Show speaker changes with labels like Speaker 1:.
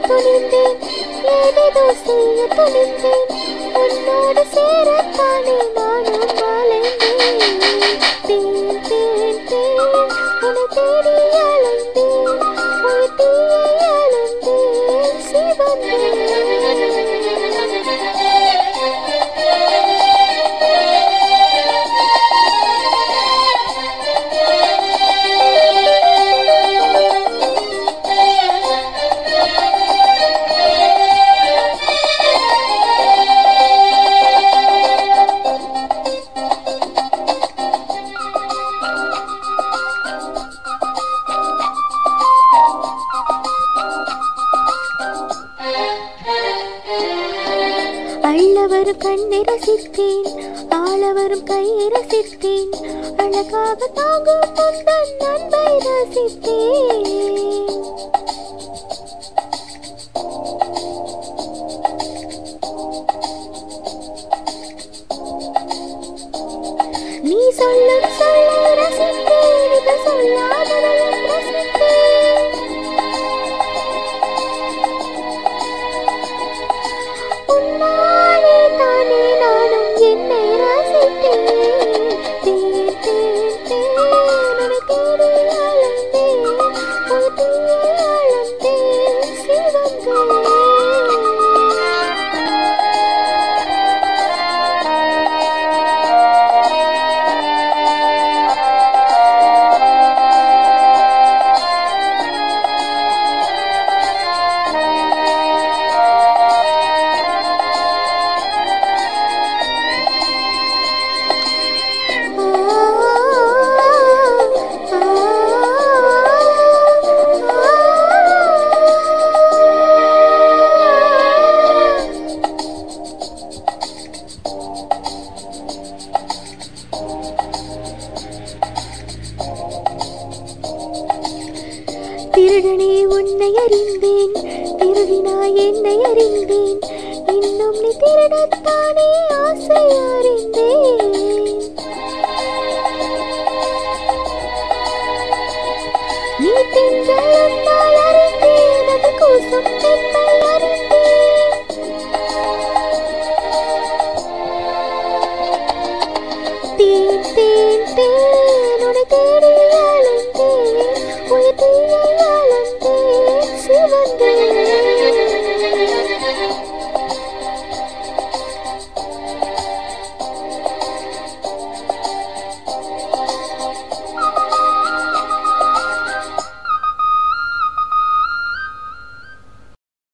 Speaker 1: துணிந்தேன் ஏதேதோ செய்ய துணிந்தேன் உன்னோடு சேரத்தானே நானும் அலைந்தேன் தேன் தேன் தேன் உன்னை தேடி அலைந்தேன் ஒரு தீயை அலைந்தேன் சிவந்தேன் அள்ளவரும் கண்ணை ரசித்தேன் ஆளவரும் கையை ரசித்தேன் அழகாக தாங்கும் முந்தன் அன்பை ரசித்தேன் நீ சொல்லும் சொல்லை ரசித்தேன் இது சொல்லாததையும் ரசித்தேன் உன்னாலே தானே நானும் என்னை ரசித்தேன் தேன் தேன் தேன் உன்னை தேடி அலைந்தேன் ஒரு தீயை அலைந்தேன் சிவந்தேன் திருடனே உன்னை அறிந்தேன் திருடினாய் என்னை அறிந்தேன் இன்னும் நீ திருடத்தானே ஆசை அறிந்தேன் நீ திங்கள் உன்னால் அறிந்தேன் அது கூசும் பெண்மை அறிந்தேன்